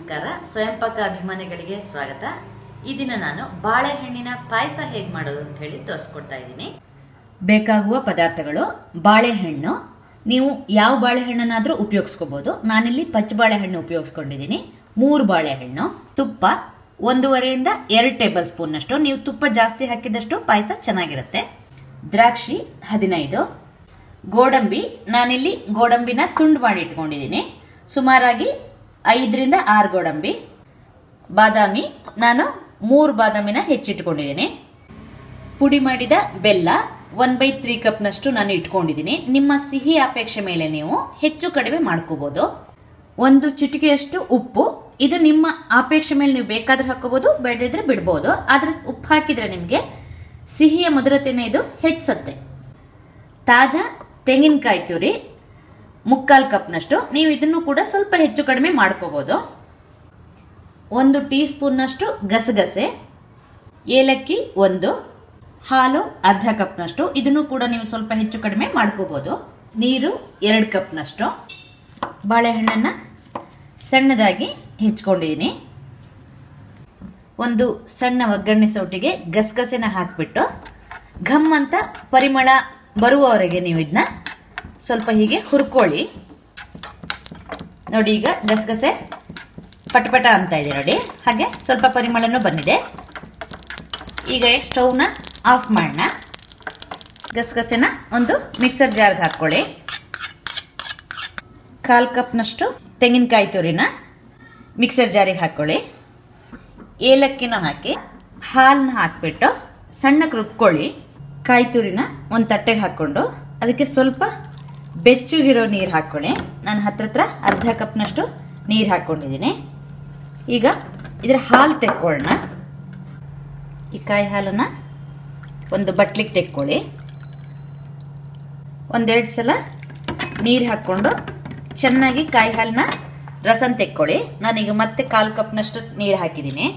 ನಮಸ್ಕಾರ ಸ್ವಯಂಪಾಕ ಅಭಿಮಾನಿಗಳಿಗೆ ಸ್ವಾಗತ ಈ ದಿನ ನಾನು ಬಾಳೆಹಣ್ಣಿನ ಪಾಯಸ ಹೇಗೆ ಮಾಡೋದು ಅಂತ ಹೇಳಿ ತೋರಿಸ್ಕೊಡ್ತಾ ಇದ್ದೀನಿ ಬೇಕಾಗುವ ಪದಾರ್ಥಗಳು ಬಾಳೆಹಣ್ಣು ನೀವು ಯಾವ ಬಾಳೆಹಣ್ಣನ್ನಾದರೂ ಉಪಯೋಗಿಸ್ಕೋಬಹುದು ನಾನಿಲ್ಲಿ ಪಚ್ಚ ಬಾಳೆಹಣ್ಣು ಉಪಯೋಗಿಸ್ಕೊಂಡಿದ್ದೀನಿ ಮೂರು ಬಾಳೆಹಣ್ಣು ತುಪ್ಪ ಒಂದೂವರೆಯಿಂದ ಎರಡು ಟೇಬಲ್ ಸ್ಪೂನ್ನಷ್ಟು ನೀವು ತುಪ್ಪ ಜಾಸ್ತಿ ಹಾಕಿದಷ್ಟು ಪಾಯಸ ಚೆನ್ನಾಗಿರುತ್ತೆ ದ್ರಾಕ್ಷಿ ಹದಿನೈದು ಗೋಡಂಬಿ ನಾನಿಲ್ಲಿ ಗೋಡಂಬಿನ ತುಂಡು ಮಾಡಿ ಇಟ್ಕೊಂಡಿದ್ದೀನಿ ಸುಮಾರಾಗಿ ಐದರಿಂದ ಆರು ಗೋಡಂಬಿ ಬಾದಾಮಿ ನಾನು ಮೂರು ಬಾದಾಮಿನ ಹೆಚ್ಚಿಟ್ಕೊಂಡಿದ್ದೀನಿ ಪುಡಿ ಮಾಡಿದ ಬೆಲ್ಲ ಒನ್ ಬೈ ತ್ರೀ ಕಪ್ನಷ್ಟು ನಾನು ಇಟ್ಕೊಂಡಿದ್ದೀನಿ ನಿಮ್ಮ ಸಿಹಿ ಅಪೇಕ್ಷೆ ಮೇಲೆ ನೀವು ಹೆಚ್ಚು ಕಡಿಮೆ ಮಾಡ್ಕೋಬಹುದು ಒಂದು ಚಿಟಿಕೆಯಷ್ಟು ಉಪ್ಪು ಇದು ನಿಮ್ಮ ಅಪೇಕ್ಷೆ ಮೇಲೆ ನೀವು ಬೇಕಾದ್ರೆ ಹಾಕೋಬಹುದು ಬೇಡದಿದ್ರೆ ಬಿಡ್ಬೋದು ಆದ್ರೆ ಉಪ್ಪು ಹಾಕಿದ್ರೆ ನಿಮಗೆ ಸಿಹಿಯ ಮಧುರತೆನ ಇದು ಹೆಚ್ಚುತ್ತೆ ತಾಜಾ ತೆಂಗಿನಕಾಯಿ ತುರಿ ಮುಕ್ಕಾಲು ಕಪ್ನಷ್ಟು ನೀವು ಇದನ್ನು ಕೂಡ ಸ್ವಲ್ಪ ಹೆಚ್ಚು ಕಡಿಮೆ ಮಾಡ್ಕೋಬಹುದು ಒಂದು ಟೀ ಸ್ಪೂನ್ನಷ್ಟು ಗಸಗಸೆ ಏಲಕ್ಕಿ ಒಂದು ಹಾಲು ಅರ್ಧ ಕಪ್ನಷ್ಟು ಇದನ್ನು ಕೂಡ ನೀವು ಸ್ವಲ್ಪ ಹೆಚ್ಚು ಕಡಿಮೆ ಮಾಡ್ಕೋಬಹುದು ನೀರು ಎರಡು ಕಪ್ನಷ್ಟು ಬಾಳೆಹಣ್ಣನ್ನು ಸಣ್ಣದಾಗಿ ಹೆಚ್ಕೊಂಡಿದ್ದೀನಿ ಒಂದು ಸಣ್ಣ ಒಗ್ಗರಣೆ ಸೌಟಿಗೆ ಗಸಗಸೆನ ಹಾಕಿಬಿಟ್ಟು ಘಮ್ ಅಂತ ಪರಿಮಳ ಬರುವವರೆಗೆ ನೀವು ಇದನ್ನ ಸ್ವಲ್ಪ ಹೀಗೆ ಹುರ್ಕೊಳ್ಳಿ ನೋಡಿ ಈಗ ಗಸಗಸೆ ಪಟಪಟ ಅಂತ ಇದೆ ನೋಡಿ ಹಾಗೆ ಸ್ವಲ್ಪ ಪರಿಮಳನೂ ಬಂದಿದೆ ಈಗ ಸ್ಟವ್ನ ಆಫ್ ಮಾಡೋಣ ಗಸಗಸೆನ ಒಂದು ಮಿಕ್ಸರ್ ಜಾರ್ಗೆ ಹಾಕ್ಕೊಳ್ಳಿ ಕಾಲು ಕಪ್ನಷ್ಟು ತೆಂಗಿನಕಾಯಿ ತುರಿನ ಮಿಕ್ಸರ್ ಜಾರಿಗೆ ಹಾಕ್ಕೊಳ್ಳಿ ಏಲಕ್ಕಿನ ಹಾಕಿ ಹಾಲನ್ನ ಹಾಕ್ಬಿಟ್ಟು ಸಣ್ಣಕ್ಕೆ ರುಬ್ಕೊಳ್ಳಿ ಕಾಯಿ ತುರಿನ ಒಂದು ತಟ್ಟೆಗೆ ಹಾಕ್ಕೊಂಡು ಅದಕ್ಕೆ ಸ್ವಲ್ಪ ಬೆಚ್ಚಗಿರೋ ನೀರು ಹಾಕ್ಕೊಳ್ಳಿ ನಾನು ಹತ್ರ ಹತ್ರ ಅರ್ಧ ಕಪ್ನಷ್ಟು ನೀರು ಹಾಕ್ಕೊಂಡಿದ್ದೀನಿ ಈಗ ಇದರ ಹಾಲು ತೆಕ್ಕೊಳ್ಳೋಣ ಈ ಕಾಯಿ ಹಾಲನ್ನು ಒಂದು ಬಟ್ಲಿಗೆ ತೆಕ್ಕೊಳ್ಳಿ ಒಂದೆರಡು ಸಲ ನೀರು ಹಾಕ್ಕೊಂಡು ಚೆನ್ನಾಗಿ ಕಾಯಿ ಹಾಲನ್ನ ರಸನ್ ತೆಕ್ಕೊಳ್ಳಿ ನಾನೀಗ ಮತ್ತೆ ಕಾಲು ಕಪ್ನಷ್ಟು ನೀರು ಹಾಕಿದ್ದೀನಿ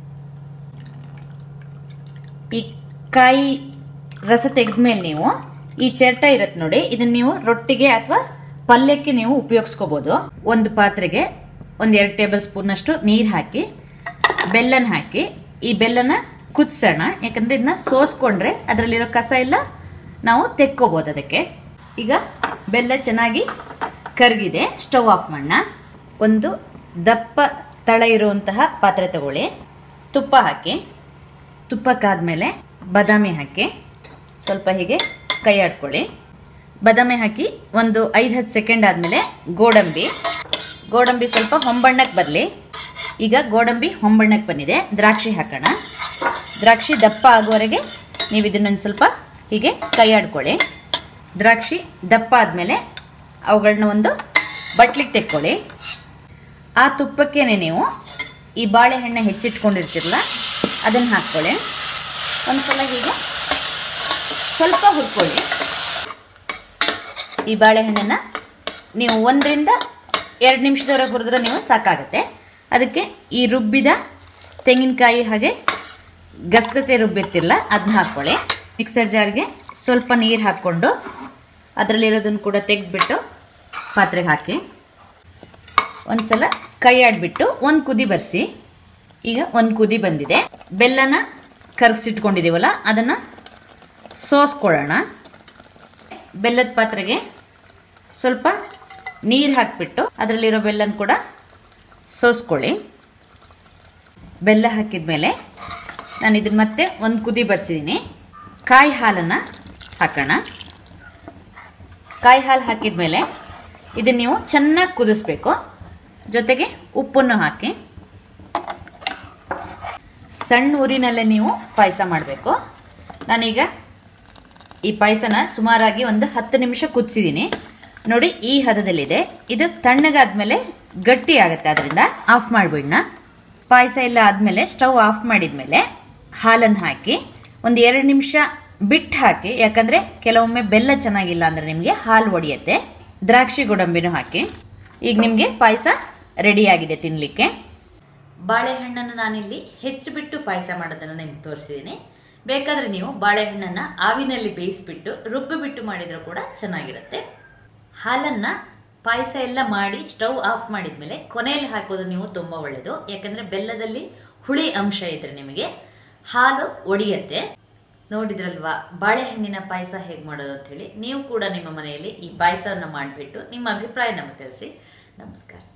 ಈ ಕಾಯಿ ರಸ ತೆಗೆದ್ಮೇಲೆ ನೀವು ಈ ಚೆರ್ಟ ಇರುತ್ತೆ ನೋಡಿ ಇದನ್ನ ನೀವು ರೊಟ್ಟಿಗೆ ಅಥವಾ ಪಲ್ಯಕ್ಕೆ ನೀವು ಉಪಯೋಗಿಸ್ಕೋಬಹುದು ಒಂದು ಪಾತ್ರೆಗೆ ಒಂದು ಎರಡು ಟೇಬಲ್ ಸ್ಪೂನ್ನಷ್ಟು ನೀರು ಹಾಕಿ ಬೆಲ್ಲನ ಹಾಕಿ ಈ ಬೆಲ್ಲನ ಕುದಿಸೋಣ ಯಾಕಂದ್ರೆ ಇದನ್ನ ಸೋಸ್ಕೊಂಡ್ರೆ ಅದರಲ್ಲಿರೋ ಕಸ ಎಲ್ಲ ನಾವು ತೆಕ್ಕೋಬಹುದು ಅದಕ್ಕೆ ಈಗ ಬೆಲ್ಲ ಚೆನ್ನಾಗಿ ಕರಗಿದೆ ಸ್ಟವ್ ಆಫ್ ಮಾಡೋಣ ಒಂದು ದಪ್ಪ ತಳ ಇರುವಂತಹ ಪಾತ್ರೆ ತಗೊಳ್ಳಿ ತುಪ್ಪ ಹಾಕಿ ತುಪ್ಪಕ್ಕಾದ್ಮೇಲೆ ಬಾದಾಮಿ ಹಾಕಿ ಸ್ವಲ್ಪ ಹೀಗೆ ಕೈ ಆಡ್ಕೊಳ್ಳಿ ಬಾದಾಮಿ ಹಾಕಿ ಒಂದು ಐದು ಹತ್ತು ಸೆಕೆಂಡ್ ಆದಮೇಲೆ ಗೋಡಂಬಿ ಗೋಡಂಬಿ ಸ್ವಲ್ಪ ಹೊಂಬಣ್ಣಕ್ಕೆ ಬರಲಿ ಈಗ ಗೋಡಂಬಿ ಹೊಂಬಣ್ಣಕ್ಕೆ ಬಂದಿದೆ ದ್ರಾಕ್ಷಿ ಹಾಕೋಣ ದ್ರಾಕ್ಷಿ ದಪ್ಪ ಆಗುವವರೆಗೆ ನೀವು ಇದನ್ನೊಂದು ಸ್ವಲ್ಪ ಹೀಗೆ ಕೈ ಆಡ್ಕೊಳ್ಳಿ ದ್ರಾಕ್ಷಿ ದಪ್ಪ ಆದಮೇಲೆ ಅವುಗಳನ್ನ ಒಂದು ಬಟ್ಲಿಗೆ ತೆಕ್ಕೊಳ್ಳಿ ಆ ತುಪ್ಪಕ್ಕೇನೆ ನೀವು ಈ ಬಾಳೆಹಣ್ಣೆ ಹೆಚ್ಚಿಟ್ಕೊಂಡಿರ್ತಿರಲ್ಲ ಅದನ್ನು ಹಾಕ್ಕೊಳ್ಳಿ ಒಂದ್ಸಲ ಹೀಗೆ ಸ್ವಲ್ಪ ಹುರ್ಕೊಳ್ಳಿ ಈ ಬಾಳೆಹಣ್ಣನ್ನು ನೀವು ಒಂದರಿಂದ ಎರಡು ನಿಮಿಷದವರೆಗೆ ಹುರಿದ್ರೆ ನೀವು ಸಾಕಾಗುತ್ತೆ ಅದಕ್ಕೆ ಈ ರುಬ್ಬಿದ ತೆಂಗಿನಕಾಯಿ ಹಾಗೆ ಗಸಗಸೆ ರುಬ್ಬಿರ್ತಿರಲ್ಲ ಅದನ್ನ ಹಾಕ್ಕೊಳ್ಳಿ ಮಿಕ್ಸರ್ ಜಾರ್ಗೆ ಸ್ವಲ್ಪ ನೀರು ಹಾಕ್ಕೊಂಡು ಅದರಲ್ಲಿರೋದನ್ನು ಕೂಡ ತೆಗೆದ್ಬಿಟ್ಟು ಪಾತ್ರೆಗೆ ಹಾಕಿ ಒಂದ್ಸಲ ಕೈ ಆಡ್ಬಿಟ್ಟು ಒಂದು ಕುದಿ ಬರ್ಸಿ ಈಗ ಒಂದು ಕುದಿ ಬಂದಿದೆ ಬೆಲ್ಲನ ಕರಗಿಸಿಟ್ಕೊಂಡಿದ್ದೀವಲ್ಲ ಅದನ್ನು ಸೋಸ್ಕೊಳ್ಳೋಣ ಬೆಲ್ಲದ ಪಾತ್ರೆಗೆ ಸ್ವಲ್ಪ ನೀರು ಹಾಕಿಬಿಟ್ಟು ಅದರಲ್ಲಿರೋ ಬೆಲ್ಲನ ಕೂಡ ಸೋಸ್ಕೊಳ್ಳಿ ಬೆಲ್ಲ ಹಾಕಿದ ಮೇಲೆ ನಾನು ಇದನ್ನ ಮತ್ತೆ ಒಂದು ಕುದಿ ಬರ್ಸಿದ್ದೀನಿ ಕಾಯಿ ಹಾಲನ್ನು ಹಾಕೋಣ ಕಾಯಿ ಹಾಲು ಹಾಕಿದ ಮೇಲೆ ಇದನ್ನು ನೀವು ಚೆನ್ನಾಗಿ ಕುದಿಸ್ಬೇಕು ಜೊತೆಗೆ ಉಪ್ಪನ್ನು ಹಾಕಿ ಸಣ್ಣ ಊರಿನಲ್ಲೇ ನೀವು ಪಾಯಸ ಮಾಡಬೇಕು ನಾನೀಗ ಈ ಪಾಯಸನ ಸುಮಾರಾಗಿ ಒಂದು ಹತ್ತು ನಿಮಿಷ ಕುದಿಸಿದ್ದೀನಿ ನೋಡಿ ಈ ಹದದಲ್ಲಿದೆ ಇದು ತಣ್ಣಗಾದ್ಮೇಲೆ ಗಟ್ಟಿ ಆಗುತ್ತೆ ಅದರಿಂದ ಆಫ್ ಮಾಡಿಬಿಡೋಣ ಪಾಯಸ ಎಲ್ಲ ಆದಮೇಲೆ ಸ್ಟವ್ ಆಫ್ ಮಾಡಿದ್ಮೇಲೆ ಹಾಲನ್ನು ಹಾಕಿ ಒಂದು ಎರಡು ನಿಮಿಷ ಬಿಟ್ಟು ಹಾಕಿ ಯಾಕಂದರೆ ಕೆಲವೊಮ್ಮೆ ಬೆಲ್ಲ ಚೆನ್ನಾಗಿಲ್ಲ ಅಂದರೆ ನಿಮಗೆ ಹಾಲು ಒಡೆಯುತ್ತೆ ದ್ರಾಕ್ಷಿ ಗೋಡಂಬಿನೂ ಹಾಕಿ ಈಗ ನಿಮಗೆ ಪಾಯಸ ರೆಡಿಯಾಗಿದೆ ತಿನ್ನಲಿಕ್ಕೆ ಬಾಳೆಹಣ್ಣನ್ನು ನಾನಿಲ್ಲಿ ಹೆಚ್ಚಿಬಿಟ್ಟು ಪಾಯಸ ಮಾಡೋದನ್ನು ನಿಮ್ಗೆ ತೋರಿಸಿದ್ದೀನಿ ಬೇಕಾದರೆ ನೀವು ಬಾಳೆಹಣ್ಣನ್ನು ಆವಿನಲ್ಲಿ ಬೇಯಿಸ್ಬಿಟ್ಟು ರುಬ್ಬಿಬಿಟ್ಟು ಮಾಡಿದರೂ ಕೂಡ ಚೆನ್ನಾಗಿರುತ್ತೆ ಹಾಲನ್ನು ಪಾಯಸ ಎಲ್ಲ ಮಾಡಿ ಸ್ಟವ್ ಆಫ್ ಮಾಡಿದ್ಮೇಲೆ ಕೊನೆಯಲ್ಲಿ ಹಾಕೋದು ನೀವು ತುಂಬ ಒಳ್ಳೆಯದು ಯಾಕಂದ್ರೆ ಬೆಲ್ಲದಲ್ಲಿ ಹುಳಿ ಅಂಶ ಇದ್ರೆ ನಿಮಗೆ ಹಾಲು ಒಡೆಯತ್ತೆ ನೋಡಿದ್ರಲ್ವಾ ಬಾಳೆಹಣ್ಣಿನ ಪಾಯಸ ಹೇಗೆ ಮಾಡೋದು ಅಂತ ಹೇಳಿ ನೀವು ಕೂಡ ನಿಮ್ಮ ಮನೆಯಲ್ಲಿ ಈ ಪಾಯಸವನ್ನು ಮಾಡಿಬಿಟ್ಟು ನಿಮ್ಮ ಅಭಿಪ್ರಾಯ ನಮಗೆ ತಿಳಿಸಿ ನಮಸ್ಕಾರ